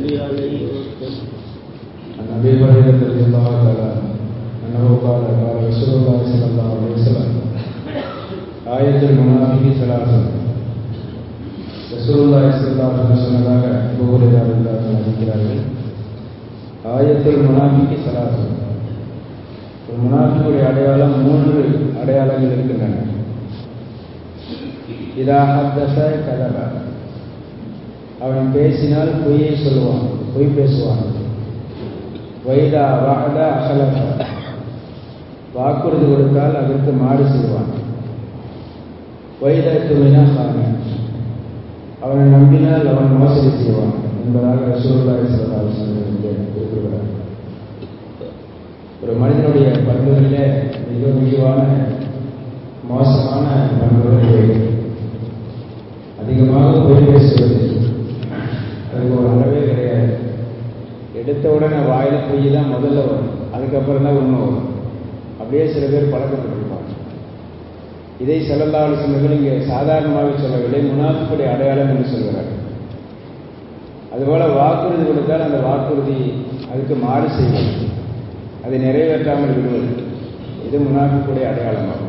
صل عليه وسلم عن ابي هريره رضي الله تعالى عنه انه قال قال رسول الله صلى الله عليه وسلم آية المنافق ثلاثة رسول الله صلى الله عليه وسلم சொன்னதாக அபூ ஹுரைரா ரலியல்லாஹு அன்ஹு அறிவிக்கிறார்கள் ஆயத்துல் முனாஃபிகி ثلاثة ஒரு முனாஃபிக்குடைய அடையாளம் மூன்று அடையாளங்கள் இருக்கின்றன இதா ஹத்தஸ கதப அவன் பேசினால் பொய்யை சொல்லுவான் பொய் பேசுவான் வைதா வாத அகலக வாக்குறுதி கொடுத்தால் அதற்கு மாறு செய்வான் வைதா துமினா காண அவனை நம்பினால் அவன் மோசடி செய்வான் என்பதாக ரசூலுல்லாஹி ஸல்லல்லாஹு அலைஹி வஸல்லம் குறிப்பிடுகிறார் ஒரு மனிதனுடைய பண்புகளிலே மிக மிகவான மோசமான பண்புகள் இவை அதிகமாக பொய் பேசுவது அதுக்கு ஒரு அளவே கிடையாது எடுத்த உடனே வாயில பொய் தான் முதல்ல வரும் அதுக்கப்புறம் தான் உண்மை வரும் அப்படியே சில பேர் பழக்கப்பட்டிருப்பாங்க இதை செல்லல்லா சொன்னவர்கள் இங்கே சாதாரணமாக சொல்லவில்லை முனாஃபிக்குடைய அடையாளம் என்று சொல்கிறார் அதுபோல வாக்குறுதி கொடுத்தால் அந்த வாக்குறுதி அதுக்கு மாறு செய்வது அதை நிறைவேற்றாமல் விடுவது இது முனாஃபிக்குடைய அடையாளமாகும்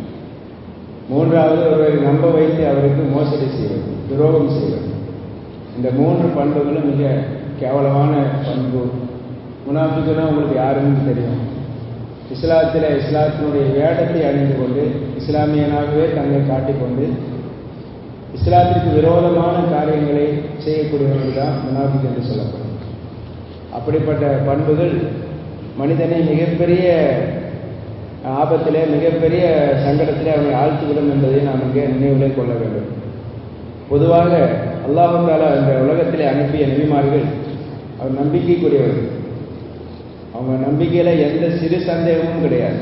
மூன்றாவது ஒருவரை நம்ப வைத்து அவருக்கு மோசடி செய்வது துரோகம் செய்வது இந்த மூன்று பண்புகளும் மிக கேவலமான பண்பு முனாஃபிக்குன்னா உங்களுக்கு யாருன்னு தெரியும் இஸ்லாத்தில் இஸ்லாத்தினுடைய வேடத்தை அணிந்து கொண்டு இஸ்லாமியனாகவே தன்னை காட்டிக்கொண்டு இஸ்லாத்திற்கு விரோதமான காரியங்களை செய்யக்கூடியவர்கள் தான் முனாஃபிக் என்று சொல்லப்படும் அப்படிப்பட்ட பண்புகள் மனிதனை மிகப்பெரிய ஆபத்திலே மிகப்பெரிய சங்கடத்திலே அவனை ஆழ்த்திவிடும் என்பதை நாம் இங்கே நினைவிலே கொள்ள வேண்டும் பொதுவாக அல்லாஹால இந்த உலகத்திலே அனுப்பிய நபிமார்கள் அவர் நம்பிக்கைக்குரியவர்கள் அவங்க நம்பிக்கையில எந்த சிறு சந்தேகமும் கிடையாது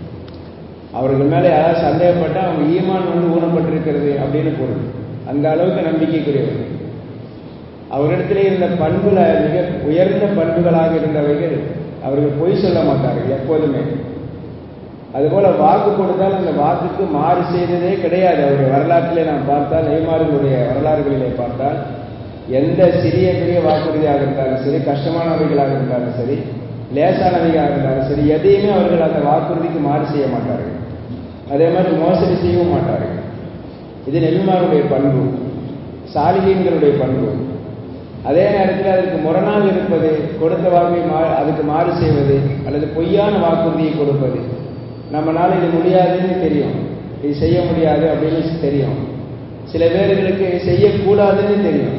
அவர்கள் மேலே யாராவது சந்தேகப்பட்டால் அவங்க ஈமான் வந்து ஊனப்பட்டிருக்கிறது அப்படின்னு பொருள் அந்த அளவுக்கு நம்பிக்கைக்குரியவர்கள் அவரிடத்திலே இருந்த பண்புல மிக உயர்ந்த பண்புகளாக இருந்தவைகள் அவர்கள் பொய் சொல்ல மாட்டார்கள் எப்போதுமே அதுபோல வாக்கு கொடுத்தால் அந்த வாக்குக்கு மாறு செய்ததே கிடையாது அவருடைய வரலாற்றிலே நாம் பார்த்தால் நெய்மார்களுடைய வரலாறுகளிலே பார்த்தால் எந்த சிறிய பெரிய வாக்குறுதியாக இருந்தாலும் சரி கஷ்டமானவைகளாக இருந்தாலும் சரி லேசானவையாக இருந்தாலும் சரி எதையுமே அவர்கள் அந்த வாக்குறுதிக்கு மாறு செய்ய மாட்டார்கள் அதே மாதிரி மோசடி செய்யவும் மாட்டார்கள் இது நெல்லிமாருடைய பண்பு சாலிகீன்களுடைய பண்பு அதே நேரத்தில் அதற்கு முரணாக இருப்பது கொடுத்த வாக்கை மா அதுக்கு மாறு செய்வது அல்லது பொய்யான வாக்குறுதியை கொடுப்பது நம்மளால இது முடியாதுன்னு தெரியும் இது செய்ய முடியாது அப்படின்னு தெரியும் சில பேர்களுக்கு செய்யக்கூடாதுன்னு தெரியும்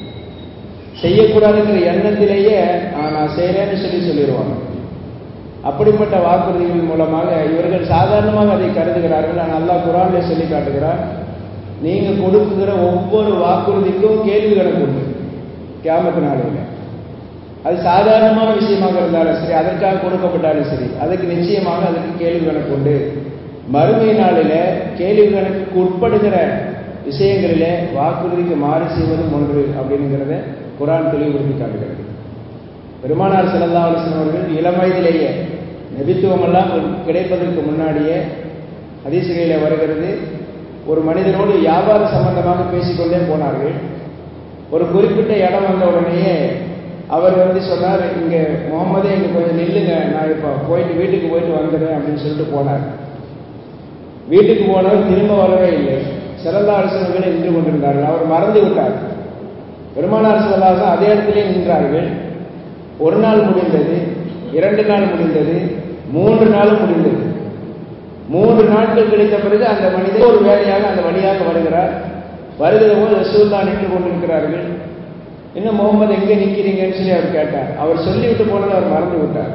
செய்யக்கூடாதுங்கிற எண்ணத்திலேயே நான் செய்கிறேன்னு சொல்லி சொல்லிடுவாங்க அப்படிப்பட்ட வாக்குறுதிகள் மூலமாக இவர்கள் சாதாரணமாக அதை கருதுகிறார்கள் ஆனால் அல்லா குரான்ல சொல்லி காட்டுகிறார் நீங்க கொடுக்குகிற ஒவ்வொரு வாக்குறுதிக்கும் கேள்வி கணக்கு உண்டு கேமத்து நாளையில் அது சாதாரணமான விஷயமாக இருந்தாலும் சரி அதற்காக கொடுக்கப்பட்டாலும் சரி அதுக்கு நிச்சயமாக அதுக்கு கேள்வி கணக்கு உண்டு மறுமை நாளில கேள்வி கணக்குக்கு உட்படுகிற விஷயங்களிலே வாக்குறுதிக்கு மாறு செய்வதும் ஒன்று அப்படிங்கிறத குரான் தெளிவுபடுத்தி காட்டுகிறது பெருமானார் செல்லல்லா அலிஸ்லாம் அவர்கள் இளம் வயதிலேயே நபித்துவமெல்லாம் கிடைப்பதற்கு முன்னாடியே அதிசகையில் வருகிறது ஒரு மனிதனோடு வியாபார சம்பந்தமாக பேசிக்கொண்டே போனார்கள் ஒரு குறிப்பிட்ட இடம் வந்த உடனேயே அவர் வந்து சொன்னார் இங்கே முகமதே இங்கே கொஞ்சம் நில்லுங்க நான் இப்போ போயிட்டு வீட்டுக்கு போயிட்டு வந்துடுறேன் அப்படின்னு சொல்லிட்டு போனார் வீட்டுக்கு போனவர் திரும்ப வரவே இல்லை சிறந்த அரசர்கள் நின்று கொண்டிருந்தார்கள் அவர் மறந்து விட்டார் பெருமானார் சிவதாசன் அதே இடத்திலே நின்றார்கள் ஒரு நாள் முடிந்தது இரண்டு நாள் முடிந்தது மூன்று நாள் முடிந்தது மூன்று நாட்கள் கிடைத்த பிறகு அந்த மனிதர் ஒரு வேலையாக அந்த வழியாக வருகிறார் வருகிற போது ரசூல்லா நின்று கொண்டிருக்கிறார்கள் இன்னும் முகமது எங்கே நிற்கிறீங்கன்னு சொல்லி அவர் கேட்டார் அவர் சொல்லிவிட்டு போனதை அவர் மறந்து விட்டார்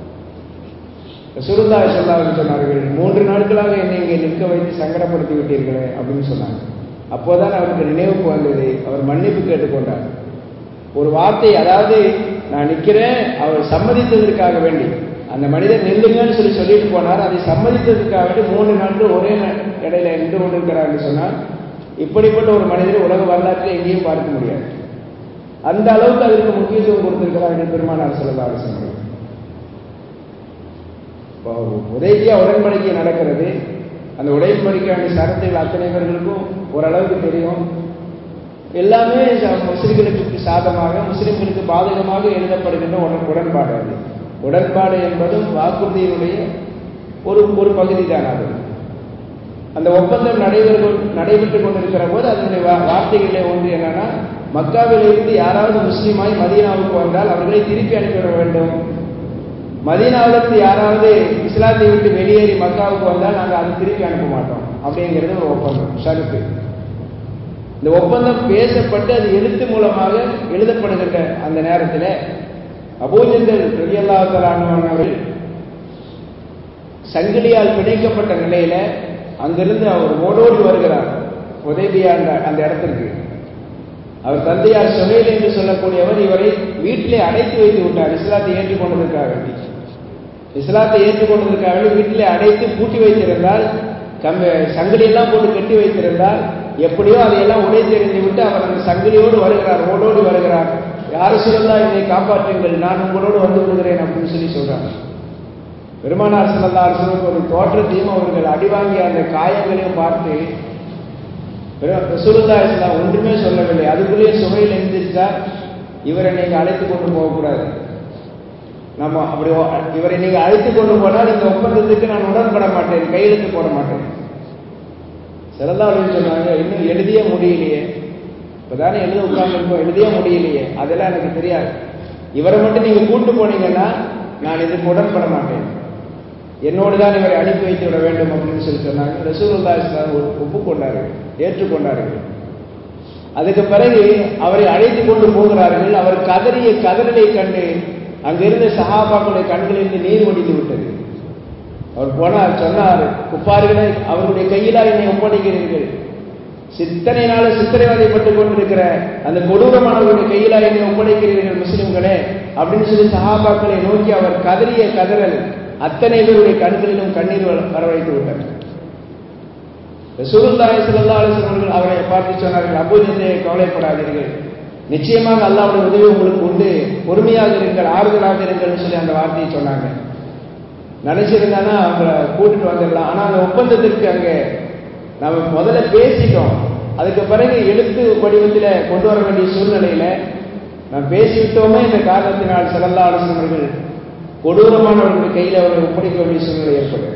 சுருந்தா சொல்லாமல் சொன்னார்கள் மூன்று நாட்களாக என்னை இங்கே நிற்க வைத்து சங்கடப்படுத்தி விட்டீர்களே அப்படின்னு சொன்னாங்க அப்போதான் அவருக்கு நினைவுக்கு வந்தது அவர் மன்னிப்பு கேட்டுக்கொண்டார் ஒரு வார்த்தை அதாவது நான் நிற்கிறேன் அவர் சம்மதித்ததற்காக வேண்டி அந்த மனிதர் நில்லுங்கன்னு சொல்லி சொல்லிட்டு போனார் அதை சம்மதித்ததற்காக வேண்டி மூன்று நாட்கள் ஒரே இடையில நின்று கொண்டிருக்கிறார் சொன்னால் இப்படிப்பட்ட ஒரு மனிதரை உலக வரலாற்றில் எங்கேயும் பார்க்க முடியாது அந்த அளவுக்கு அதற்கு முக்கியத்துவம் கொடுத்திருக்கிறார்கள் பெருமானார் சொல்லலாம் அரசு உதவியா உடன்படிக்கை நடக்கிறது அந்த உடன்படிக்கையான சரத்துகள் அத்தனை பேர்களுக்கும் ஓரளவுக்கு தெரியும் எல்லாமே முஸ்லிம்களுக்கு சாதமாக முஸ்லிம்களுக்கு பாதகமாக எழுதப்படுகின்ற உடன் உடன்பாடு அது உடன்பாடு என்பதும் வாக்குறுதியினுடைய ஒரு ஒரு பகுதி தான் அது அந்த ஒப்பந்தம் நடைபெறு நடைபெற்றுக் கொண்டிருக்கிற போது அதனுடைய வார்த்தைகளிலே ஒன்று என்னன்னா மக்காவிலிருந்து யாராவது முஸ்லீமாய் மதீனாவுக்கு வந்தால் அவர்களை திருப்பி அனுப்பிவிட வேண்டும் மதீனாவிலிருந்து யாராவது இஸ்லாத்தை விட்டு வெளியேறி மக்காவுக்கு வந்தால் நாங்கள் அதை திருப்பி அனுப்ப மாட்டோம் அப்படிங்கிறது ஒரு ஒப்பந்தம் ஷருத்து இந்த ஒப்பந்தம் பேசப்பட்டு அது எழுத்து மூலமாக எழுதப்படுகின்ற அந்த நேரத்தில் அபூஜந்தல் ரவியல்லாத்தலானவர்கள் சங்கிலியால் பிணைக்கப்பட்ட நிலையில அங்கிருந்து அவர் ஓடோடி வருகிறார் உதவியா அந்த அந்த இடத்திற்கு அவர் தந்தையார் சுகையில் என்று சொல்லக்கூடியவர் இவரை வீட்டிலே அடைத்து வைத்து விட்டார் இஸ்லாத்தை ஏற்றுக்கொண்டதற்காக வேண்டி இஸ்லாத்தை ஏற்றுக்கொண்டதற்காக வேண்டி வீட்டிலே அடைத்து பூட்டி வைத்திருந்தால் கம்ம சங்கிலியெல்லாம் போட்டு கட்டி வைத்திருந்தால் எப்படியோ அதையெல்லாம் உடைத்தெறிந்து விட்டு அவர் அந்த சங்கிலியோடு வருகிறார் ஓடோடு வருகிறார் யாரு சொல்லா என்னை காப்பாற்றுங்கள் நான் உங்களோடு வந்து விடுகிறேன் அப்படின்னு சொல்லி சொல்றாங்க பெருமானார் செல்லல்லா அரசனுக்கு ஒரு தோற்றத்தையும் அவர்கள் அடிவாங்கிய அந்த காயங்களையும் பார்த்து ரசூலுல்லா இஸ்லாம் ஒன்றுமே சொல்லவில்லை அதுக்குள்ளேயே சுவையில் எழுந்திருச்சா இவரை நீங்க அழைத்து கொண்டு போகக்கூடாது நம்ம அப்படி இவரை நீங்க அழைத்து கொண்டு போனால் இந்த ஒப்பந்தத்துக்கு நான் உடன்பட மாட்டேன் கையெழுத்து போட மாட்டேன் சிறந்தாலும் சொன்னாங்க இன்னும் எழுதிய முடியலையே இப்பதானே எழுத உட்கார்ந்துருக்கோம் எழுதிய முடியலையே அதெல்லாம் எனக்கு தெரியாது இவரை மட்டும் நீங்க கூட்டு போனீங்கன்னா நான் இதுக்கு உடன்பட மாட்டேன் என்னோடு தான் இவரை அனுப்பி வைத்து விட வேண்டும் அப்படின்னு சொல்லி சொன்னாங்க ரசூலுல்லா இஸ்லாம் ஒப்புக்கொண்டார்கள் ஏற்றுக்கொண்டார்கள் அதுக்கு பிறகு அவரை அழைத்து கொண்டு போகிறார்கள் அவர் கதறிய கதறலை கண்டு அங்கிருந்த சகாபாக்களுடைய கண்களிலிருந்து நீர் வடிந்து விட்டது அவர் போனார் சொன்னார் குப்பார்களை அவருடைய கையிலா என்னை ஒப்படைக்கிறீர்கள் சித்தனை நாள சித்திரவதைப்பட்டுக் கொண்டிருக்கிற அந்த கொடூரமானவருடைய கையிலா என்னை ஒப்படைக்கிறீர்கள் முஸ்லிம்களே அப்படின்னு சொல்லி சகாபாக்களை நோக்கி அவர் கதறிய கதறல் அத்தனை பேருடைய கண்களிலும் கண்ணீர் வரவழைத்து விட்டார் ரசூலுல்லாஹி ஸல்லல்லாஹு அலைஹி வஸல்லம் அவரை பார்த்து சொன்னார்கள் அபூஜந்தே கவலைப்படாதீர்கள் நிச்சயமாக அல்லாஹ்வுடைய உதவி உங்களுக்கு உண்டு பொறுமையாக இருங்கள் ஆறுதலாக இருங்கள் சொல்லி அந்த வார்த்தையை சொன்னாங்க நினைச்சிருந்தானா அவங்கள கூட்டிட்டு வந்துடலாம் ஆனா அந்த ஒப்பந்தத்திற்கு அங்க நம்ம முதல்ல பேசிட்டோம் அதுக்கு பிறகு எழுத்து வடிவத்தில் கொண்டு வர வேண்டிய சூழ்நிலையில நாம் பேசிவிட்டோமே இந்த காரணத்தினால் செல்லல்லா அரசர்கள் கொடூரமானவர்கள் கையில் அவர்கள் ஒப்படைக்க வேண்டிய சூழ்நிலை ஏற்படும்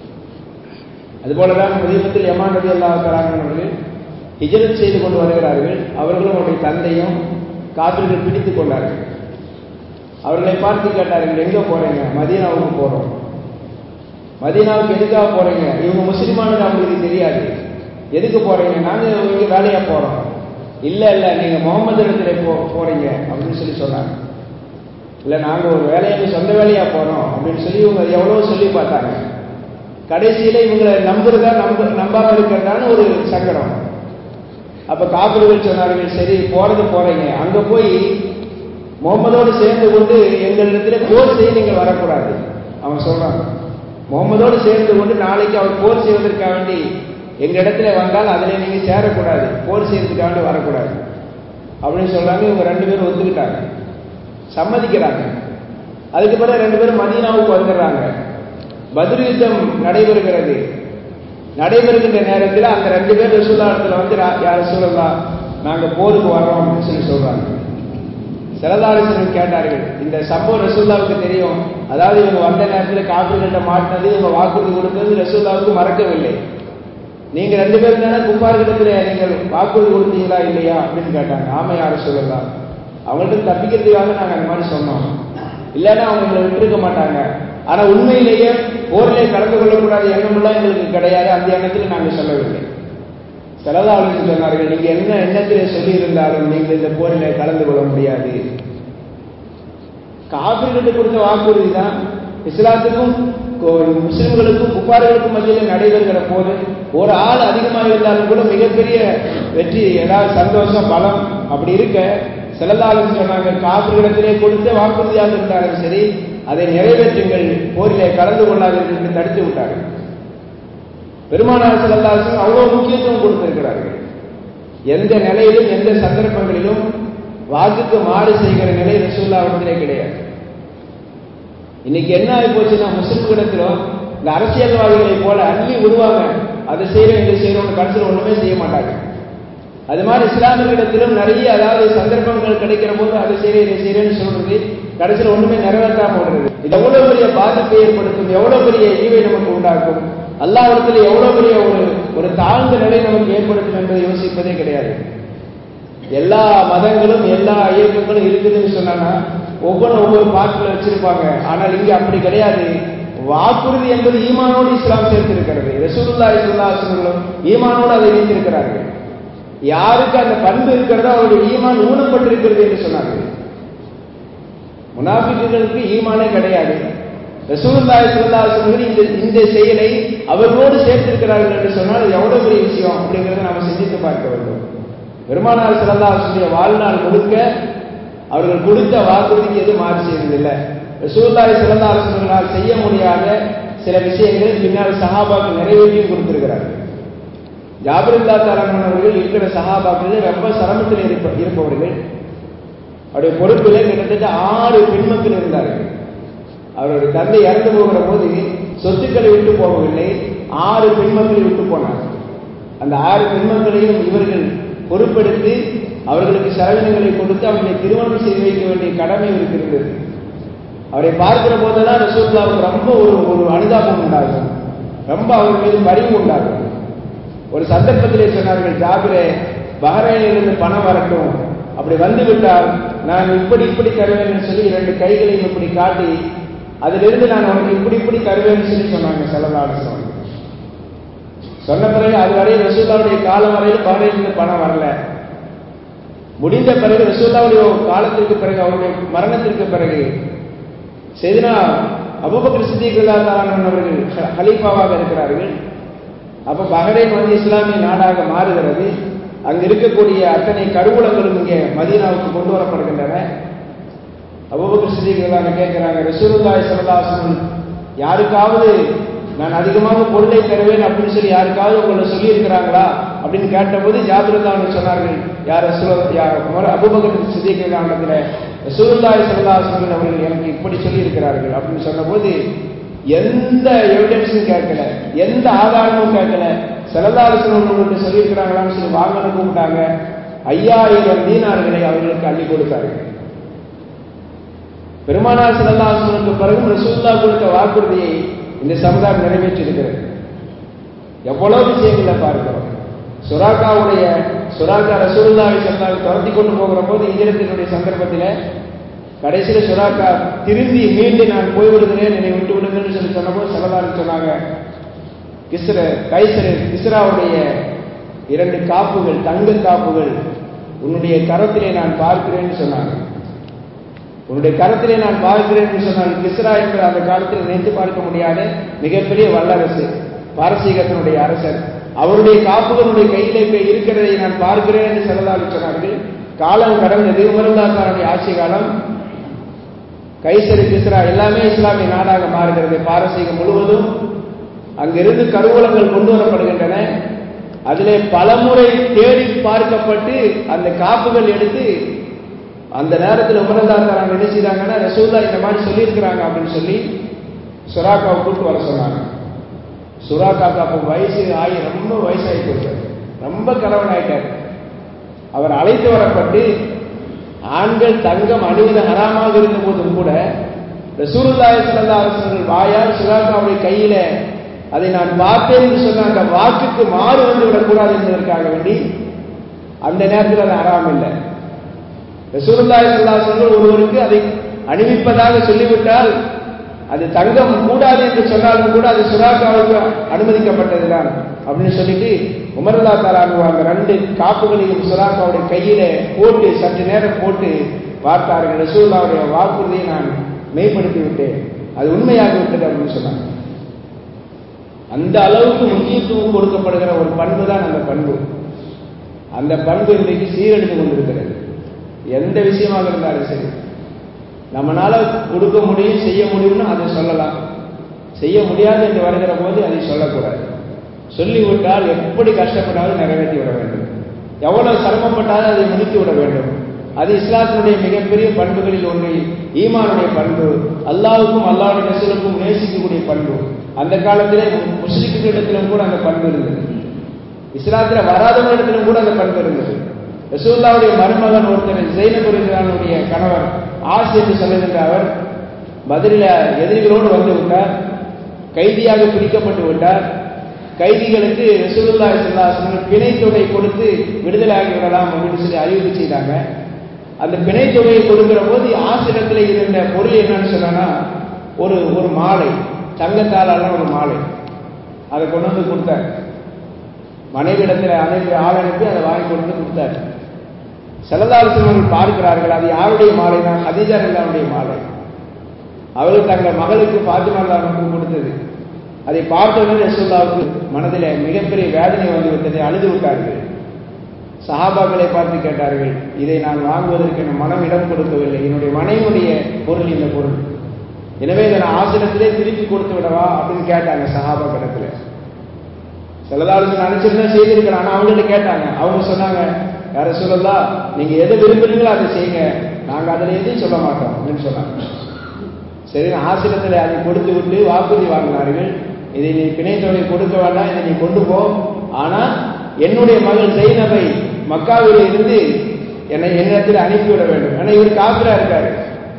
அதுபோலதான் முதியத்தில் யமான் நபி அல்லா அவர்கள் ஹிஜரத் செய்து கொண்டு வருகிறார்கள் அவர்களும் அவருடைய தந்தையும் காப்பிர்கள் பிடித்துக் கொண்டார்கள் அவர்களை பார்த்து கேட்டார்கள் எங்க போறீங்க மதீனாவுக்கு போறோம் மதீனாவுக்கு எதுக்காக போறீங்க இவங்க முஸ்லிமானது அவங்களுக்கு தெரியாது எதுக்கு போறீங்க நாங்க இங்க வேலையா போறோம் இல்ல இல்ல நீங்க முகமது இடத்துல போ போறீங்க அப்படின்னு சொல்லி சொன்னாங்க இல்ல நாங்க ஒரு வேலையை சொந்த வேலையா போறோம் அப்படின்னு சொல்லி இவங்க எவ்வளவு சொல்லி பார்த்தாங்க கடைசியில இவங்களை நம்புறதா நம்ப நம்பாம இருக்கிறதான்னு ஒரு சங்கடம் அப்ப காப்பிர்கள் சொன்னார்கள் சரி போறது போறீங்க அங்க போய் முகமதோடு சேர்ந்து கொண்டு எங்களிடத்துல போர் செய்ய நீங்கள் வரக்கூடாது அவன் சொல்றாங்க முகமதோடு சேர்ந்து கொண்டு நாளைக்கு அவர் போர் செய்வதற்காக வேண்டி எங்க இடத்துல வந்தால் அதுல நீங்க சேரக்கூடாது போர் செய்யறதுக்காக வேண்டி வரக்கூடாது அப்படின்னு சொல்றாங்க இவங்க ரெண்டு பேரும் ஒத்துக்கிட்டாங்க சம்மதிக்கிறாங்க அதுக்கு பிறகு ரெண்டு பேரும் மதீனாவுக்கு வந்துடுறாங்க பதில் யுத்தம் நடைபெறுகிறது நடைபெறுகின்ற நேரத்தில் அந்த ரெண்டு பேர் ரசூல்லா இடத்துல வந்து யார் சொல்லலாம் நாங்க போருக்கு வர்றோம் அப்படின்னு சொல்லி சொல்றாங்க சிலதாரிசர்கள் கேட்டார்கள் இந்த சம்பவம் ரசூல்லாவுக்கு தெரியும் அதாவது இவங்க வந்த நேரத்தில் காப்பிர்கள்ட்ட மாட்டினது இவங்க வாக்குறுதி கொடுத்தது ரசூல்லாவுக்கு மறக்கவில்லை நீங்க ரெண்டு பேரும் தானே குப்பார்களிடத்துல நீங்கள் வாக்குறுதி கொடுத்தீங்களா இல்லையா அப்படின்னு கேட்டாங்க ஆமை யாரும் சொல்லலாம் அவங்கள்ட்ட தப்பிக்கிறதுக்காக நாங்க அந்த மாதிரி சொன்னோம் இல்லைன்னா அவங்க எங்களை விட்டுருக்க மாட்டாங்க ஆனா உண்மையிலேயே போரிலே கலந்து கொள்ளக்கூடாத எண்ணமெல்லாம் எங்களுக்கு கிடையாது அந்த எண்ணத்தில் நாங்கள் சொல்லவில்லை செலவாளர்கள் சொன்னார்கள் நீங்க என்ன எண்ணத்திலே சொல்லி இருந்தாலும் நீங்கள் இந்த போரிலே கலந்து கொள்ள முடியாது காபிர்கிட்ட கொடுத்த வாக்குறுதி தான் இஸ்லாத்துக்கும் முஸ்லிம்களுக்கும் குப்பார்களுக்கும் மத்தியில் நடைபெறுகிற போது ஒரு ஆள் அதிகமாக இருந்தாலும் கூட மிகப்பெரிய வெற்றி ஏதாவது சந்தோஷம் பலம் அப்படி இருக்க செலதாளர் சொன்னாங்க காப்பிரிடத்திலே கொடுத்த வாக்குறுதியாக இருந்தாலும் சரி அதை நிறைவேற்றுங்கள் போரிலே கலந்து கொள்ளாதீர்கள் என்று தடுத்து விட்டார்கள் பெருமானார் செல்லல்லாசன் அவ்வளவு முக்கியத்துவம் கொடுத்திருக்கிறார்கள் எந்த நிலையிலும் எந்த சந்தர்ப்பங்களிலும் வாக்குக்கு மாறு செய்கிற நிலை ரசூல்லாவிடத்திலே கிடையாது இன்னைக்கு என்ன ஆகி போச்சுன்னா முஸ்லிம்களிடத்திலும் இந்த அரசியல்வாதிகளை போல அள்ளி விடுவாங்க அதை செய்யறோம் இதை செய்யறோம் கடைசியில் ஒண்ணுமே செய்ய மாட்டாங்க அது மாதிரி இஸ்லாமியர்களிடத்திலும் நிறைய அதாவது சந்தர்ப்பங்கள் கிடைக்கிற போது அதை செய்யறேன் இதை செய்யறேன்னு சொல்றது கடைசியில் ஒண்ணுமே நிறைவேற்றாம விடுறது இது எவ்வளவு பெரிய பாதிப்பை ஏற்படுத்தும் எவ்வளவு பெரிய ஈவை நமக்கு உண்டாக்கும் அல்லாவிடத்தில் எவ்வளவு பெரிய ஒரு ஒரு தாழ்ந்த நிலை நமக்கு ஏற்படுத்தும் என்பதை யோசிப்பதே கிடையாது எல்லா மதங்களும் எல்லா இயக்கங்களும் இருக்குதுன்னு சொன்னாங்கன்னா ஒவ்வொன்றும் ஒவ்வொரு பாட்டில் வச்சிருப்பாங்க ஆனால் இங்க அப்படி கிடையாது வாக்குறுதி என்பது ஈமானோடு இஸ்லாம் சேர்த்திருக்கிறது ரசூலுல்லா இஸ்லாசர்களும் ஈமானோடு அதை இணைத்திருக்கிறார்கள் யாருக்கு அந்த பண்பு இருக்கிறதோ அவருடைய ஈமான் ஊனப்பட்டிருக்கிறது என்று சொன்னார்கள் முனாபிக்குகளுக்கு ஈமானே கிடையாது ரசூலுல்லாஹி ஸல்லல்லாஹு அலைஹி வஸல்லம் இந்த இந்த செயலை அவர்களோடு சேர்த்திருக்கிறார்கள் என்று சொன்னால் அது எவ்வளவு பெரிய விஷயம் அப்படிங்கிறத நாம சிந்தித்து பார்க்க வேண்டும் பெருமானார் ஸல்லல்லாஹு அலைஹி வஸல்லம் வாழ்நாள் முழுக்க அவர்கள் கொடுத்த வாக்குறுதிக்கு எதுவும் மாறு செய்வதில்லை ரசூலுல்லாஹி ஸல்லல்லாஹு அலைஹி வஸல்லம் செய்ய முடியாத சில விஷயங்களை பின்னால் சஹாபாக்கள் நிறைவேற்றியும் கொடுத்திருக்கிறார்கள் ஜாபிருல்லா தாலான் அவர்கள் இருக்கிற சஹாபாக்கள் ரொம்ப சிரமத்தில் இருப்ப இருப்பவர்கள் அவருடைய பொறுப்பில் கிட்டத்தட்ட ஆறு பெண்மக்கள் இருந்தார்கள் அவருடைய தந்தை இறந்து போகிற போது சொத்துக்களை விட்டு போகவில்லை ஆறு பெண்மக்களை விட்டு போனார் அந்த ஆறு பெண்மக்களையும் இவர்கள் பொறுப்பெடுத்து அவர்களுக்கு செலவினங்களை கொடுத்து அவர்களை திருமணம் செய்து வைக்க வேண்டிய கடமை இவருக்கு இருந்தது அவரை பார்க்கிற போதெல்லாம் ரசூல்லாவுக்கு ரொம்ப ஒரு ஒரு அனுதாபம் உண்டாகும் ரொம்ப அவர் மீது பரிவு உண்டாகும் ஒரு சந்தர்ப்பத்திலே சொன்னார்கள் ஜாபிரே பஹ்ரைனிலிருந்து பணம் வரட்டும் அப்படி வந்து விட்டால் நான் இப்படி இப்படி தருவேன் சொல்லி இரண்டு கைகளையும் இப்படி காட்டி அதிலிருந்து நான் உனக்கு இப்படி இப்படி தருவேன்னு சொல்லி சொன்னாங்க செல்லலாடு சொன்ன பிறகு அதுவரை ரசூல்லாவுடைய காலம் வரையில் பஹ்ரைனிலிருந்து பணம் வரல முடிந்த பிறகு ரசூல்லாவுடைய காலத்திற்கு பிறகு அவருடைய மரணத்திற்கு பிறகு செய்தினா அபுபக்கர் சித்திகளான் அவர்கள் ஹலீஃபாவாக இருக்கிறார்கள் அப்ப பஹ்ரைன் வந்து இஸ்லாமிய நாடாக மாறுகிறது அங்க இருக்கக்கூடிய அத்தனை கருவூலங்களும் இங்கே மதீனாவுக்கு கொண்டு வரப்படுகின்றன அபுபக்கர் சித்திகளான கேட்கிறாங்க ரசூலுல்லாஹி ஸல்லல்லாஹு யாருக்காவது நான் அதிகமாக பொருளை தருவேன் அப்படின்னு சொல்லி யாருக்காவது உங்களை சொல்லி இருக்கிறாங்களா அப்படின்னு கேட்டபோது ஜாபிரதான் சொன்னார்கள் யார் யார் அபுபக்கர் சித்திகளானதுல ரசூலுல்லாஹி ஸல்லல்லாஹு அலைஹி அவர்கள் எனக்கு இப்படி சொல்லி இருக்கிறார்கள் அப்படின்னு சொன்னபோது எந்த எவிடன்ஸும் கேட்கல எந்த ஆதாரமும் கேட்கல செலதாரசனவர்களுக்கு சொல்லியிருக்கிறாங்களான்னு சொல்லி வாங்கன்னு கூப்பிட்டாங்க ஐயாயிரம் தீனார்களை அவர்களுக்கு அள்ளி கொடுத்தார்கள் பெருமானார் செலதாசனுக்கு பிறகு ரசூல்லா கொடுத்த வாக்குறுதியை இந்த சமுதாயம் நிறைவேற்றி இருக்கிறது எவ்வளவு விஷயங்களை பார்க்கிறோம் சுராக்காவுடைய சுராக்கா ரசூல்லாவை சொன்னால் துரத்தி கொண்டு போகிற போது இந்திரத்தினுடைய சந்தர்ப்பத்தில் கடைசியில் சுராக்கா திரும்பி மீண்டு நான் போய்விடுகிறேன் என்னை விட்டு விடுங்கன்னு சொல்லி சொன்னபோது செலதாரன் சொன்னாங்க கிஸ்ர கைசரு கிஸ்ராவுடைய இரண்டு காப்புகள் தங்க காப்புகள் உன்னுடைய கரத்திலே நான் பார்க்கிறேன்னு சொன்னாங்க உன்னுடைய கரத்திலே நான் பார்க்கிறேன் சொன்னால் கிஸ்ரா என்று அந்த காலத்தில் நினைத்து பார்க்க முடியாத மிகப்பெரிய வல்லரசு பாரசீகத்தினுடைய அரசர் அவருடைய காப்புகளுடைய கையிலே இருக்கிறதை நான் பார்க்கிறேன் என்று செல்லதால் சொன்னார்கள் காலம் கடந்தது உமரந்தாத்தாருடைய ஆட்சி காலம் கைசரி கிஸ்ரா எல்லாமே இஸ்லாமிய நாடாக மாறுகிறது பாரசீகம் முழுவதும் அங்கிருந்து கருவூலங்கள் கொண்டு வரப்படுகின்றன அதிலே பலமுறை தேடி பார்க்கப்பட்டு அந்த காப்புகள் எடுத்து அந்த நேரத்தில் உமரந்தாத்தாராங்க என்ன செய்தாங்கன்னா ரசூல்லா இந்த மாதிரி சொல்லியிருக்கிறாங்க அப்படின்னு சொல்லி சுராக்காவை கூப்பிட்டு வர சொன்னாங்க சுராக்காக்கு அப்போ வயசு ஆகி ரொம்ப வயசாகி போயிட்டார் ரொம்ப கணவன் ஆயிட்டார் அவர் அழைத்து வரப்பட்டு ஆண்கள் தங்கம் அணிவது ஹராமாக இருந்த போதும் கூட ரசூருல்லாய் சல்லா அரசர்கள் வாயால் சுராக்காவுடைய கையில அதை நான் பார்த்தேன் என்று சொன்ன அந்த வாக்குக்கு மாறு வந்து விடக்கூடாது என்பதற்காக வேண்டி அந்த நேரத்தில் அது ஹராம் இல்லை ரசூருல்லாய் சல்லா சொல்கள் ஒருவருக்கு அதை அணிவிப்பதாக சொல்லிவிட்டால் அது தங்கம் கூடாது என்று சொன்னாலும் கூட அது சுறாக்காவுக்கு அனுமதிக்கப்பட்டதுதான் அப்படின்னு சொல்லிட்டு உமர்லா தாலானு அந்த ரெண்டு காப்புகளையும் சுறாக்காவுடைய கையில போட்டு சற்று நேரம் போட்டு பார்த்தார்கள் ரசூல்லாவுடைய வாக்குறுதியை நான் மெய்ப்படுத்தி விட்டேன் அது உண்மையாகி விட்டது அப்படின்னு சொன்னாங்க அந்த அளவுக்கு முக்கியத்துவம் கொடுக்கப்படுகிற ஒரு பண்பு தான் அந்த பண்பு அந்த பண்பு இன்றைக்கு சீரழிந்து கொண்டிருக்கிறது எந்த விஷயமாக இருந்தாலும் சரி நம்மளால கொடுக்க முடியும் செய்ய முடியும்னு அதை சொல்லலாம் செய்ய முடியாது என்று வருகிற போது அதை சொல்லக்கூடாது சொல்லிவிட்டால் எப்படி கஷ்டப்பட்டாலும் நிறைவேற்றி விட வேண்டும் எவ்வளவு சிரமப்பட்டாலும் அதை முடித்து விட வேண்டும் அது இஸ்லாத்தினுடைய மிகப்பெரிய பண்புகளில் ஒன்று ஈமானுடைய பண்பு அல்லாவுக்கும் அல்லாவுடைய ரசூலுக்கும் நேசிக்கக்கூடிய பண்பு அந்த காலத்திலே முஸ்லிம்களிடத்திலும் கூட அந்த பண்பு இருந்தது இஸ்லாத்துல வராதவர்களிடத்திலும் கூட அந்த பண்பு இருந்தது ரசூல்லாவுடைய மருமகன் ஒருத்தர் ஜெயினபுரிதானுடைய கணவர் ஆஸ் என்று சொல்லுகின்ற அவர் பதில எதிரிகளோடு வந்து விட்டார் கைதியாக பிடிக்கப்பட்டு விட்டார் கைதிகளுக்கு ரசூலுல்லா சொல்லாசனம் பிணை தொகை கொடுத்து விடுதலையாகி விடலாம் அப்படின்னு சொல்லி அறிவிப்பு செய்தாங்க அந்த பிணை தொகையை கொடுக்கிற போது ஆசிரியத்தில் இருந்த பொருள் என்னன்னு சொன்னா ஒரு ஒரு மாலை தங்கத்தாலான ஒரு மாலை அதை கொண்டு வந்து கொடுத்தார் மனைவிடத்தில் அனைத்து ஆள் அனுப்பி அதை வாங்கி கொண்டு வந்து கொடுத்தார் செல்லதாரசர்கள் பார்க்கிறார்கள் அது யாருடைய மாலை தான் ஹதீஜா இல்லாவுடைய மாலை அவர்கள் தங்கள் மகளுக்கு பாத்திமா அவர்களுக்கு கொடுத்தது அதை பார்த்தவுடனே ரசூல்லாவுக்கு மனதில் மிகப்பெரிய வேதனை வந்து விட்டதை அழுது விட்டார்கள் சஹாபாக்களை பார்த்து கேட்டார்கள் இதை நான் வாங்குவதற்கு என் மனம் இடம் கொடுக்கவில்லை என்னுடைய மனைவியுடைய பொருள் இந்த பொருள் எனவே இதை நான் ஆசிரத்திலே திருப்பி கொடுத்து விடவா அப்படின்னு கேட்டாங்க சஹாபா கிடத்துல சிலதாளுக்கு நினைச்சிருந்தா செய்திருக்கிறேன் ஆனா அவங்கள்ட்ட கேட்டாங்க அவங்க சொன்னாங்க யார சொல்லலாம் நீங்க எதை விரும்புறீங்களோ அதை செய்யுங்க நாங்க அதுல எதுவும் சொல்ல மாட்டோம் அப்படின்னு சொன்னாங்க சரி ஆசிரத்தில் அதை கொடுத்து விட்டு வாக்குறுதி வாங்கினார்கள் இதை நீ பிணை தொகை கொடுக்க வேண்டாம் இதை நீ கொண்டு போ ஆனா என்னுடைய மகள் ஜெயினபை மக்காவில இருந்து என்னை என்னிடத்தில் அனுப்பிவிட வேண்டும் ஏன்னா இவர் காப்பிரா இருக்காரு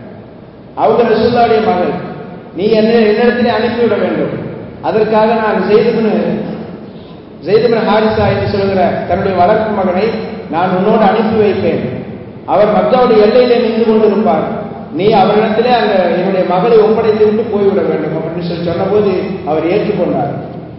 அவங்க ரசூல்லாவுடைய மகள் நீ என்ன என்னிடத்திலே அனுப்பிவிட வேண்டும் அதற்காக நான் செய்துமனு ஜெய்துமன் ஹாரிசா என்று சொல்கிற தன்னுடைய வளர்ப்பு மகனை நான் உன்னோடு அனுப்பி வைப்பேன் அவர் மக்காவுடைய எல்லையிலே நின்று கொண்டிருப்பார் நீ அவரிடத்திலே அந்த என்னுடைய மகளை ஒப்படைத்து விட்டு போய்விட வேண்டும் அப்படின்னு சொல்லி சொன்னபோது அவர் ஏற்றுக்கொண்டார்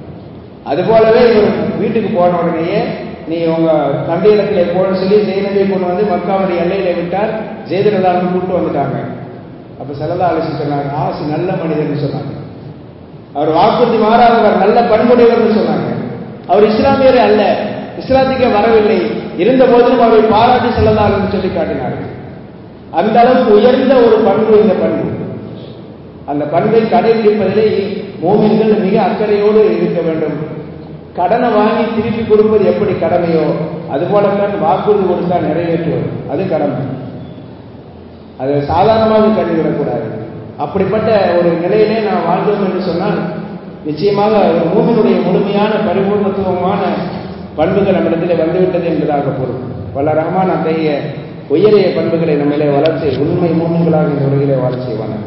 அதுபோலவே இவர் வீட்டுக்கு போன உடனேயே நீ உங்க தந்தையிடத்திலே போன சொல்லி ஜெயினபை கொண்டு வந்து மக்காவுடைய எல்லையில விட்டார் ஜெயதிரதாரன் கூட்டு வந்துட்டாங்க அப்ப செல்லதா அலிசி சொன்னாங்க ஆசு நல்ல மனிதர்னு சொன்னாங்க அவர் வாக்குறுதி மாறாதவர் நல்ல பண்புடையவர்னு சொன்னாங்க அவர் இஸ்லாமியரே அல்ல இஸ்லாத்துக்கே வரவில்லை இருந்த போதிலும் அவரை பாராட்டி செல்லதாலும் சொல்லி காட்டினார்கள் அந்த அளவுக்கு உயர்ந்த ஒரு பண்பு இந்த பண்பு அந்த பண்பை கடைபிடிப்பதிலே மோமின்கள் மிக அக்கறையோடு இருக்க வேண்டும் கடனை வாங்கி திருப்பி கொடுப்பது எப்படி கடமையோ அதுபோலத்தான் வாக்குறுதி கொடுத்தா நிறைவேற்றுவது அது கடமை அதை சாதாரணமாக கருதிவிடக்கூடாது அப்படிப்பட்ட ஒரு நிலையிலே நாம் வாழ்ந்தோம் என்று சொன்னால் நிச்சயமாக ஒரு மூமினுடைய முழுமையான பரிபூர்ணத்துவமான பண்புகள் நம்மிடத்திலே வந்துவிட்டது என்பதாக பொருள் பல ரஹ்மான் அத்தகைய உயரிய பண்புகளை நம்மளே வளர்ச்சி உண்மை மூமின்களாக இந்த உலகிலே வாழ செய்வாங்க